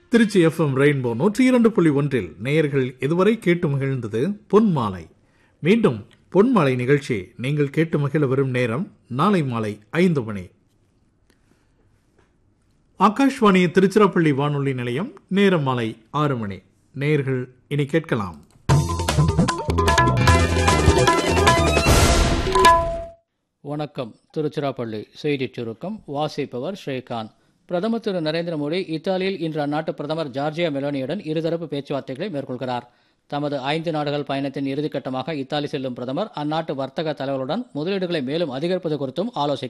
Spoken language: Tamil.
திருச்சி எஃப்எம் ரெயின்போ நூற்றி இரண்டு புள்ளி ஒன்றில் நேயர்கள் இதுவரை கேட்டு மகிழ்ந்தது பொன்மாலை மீண்டும் பொன்மாலை நிகழ்ச்சி நீங்கள் கேட்டு மகிழ வரும் நேரம் நாளை மாலை ஐந்து மணி ஆகாஷ்வாணி திருச்சிராப்பள்ளி வானொலி நிலையம் நேரம் மாலை ஆறு மணி நேயர்கள் இனி கேட்கலாம் வணக்கம் திருச்சிராப்பள்ளி செய்திச் சுருக்கம் வாசிப்பவர் ஸ்ரீகாந்த் பிரதமர் திரு நரேந்திர மோடி இத்தாலியில் இன்று அந்நாட்டு பிரதமர் ஜார்ஜியா மெலோனியுடன் இருதரப்பு பேச்சுவார்த்தைகளை மேற்கொள்கிறார் தமது ஐந்து நாடுகள் பயணத்தின் இறுதிக்கட்டமாக இத்தாலி செல்லும் பிரதமர் அந்நாட்டு வர்த்தக தலைவருடன் முதலீடுகளை மேலும் அதிகரிப்பது குறித்தும் ஆலோசிக்கிறார்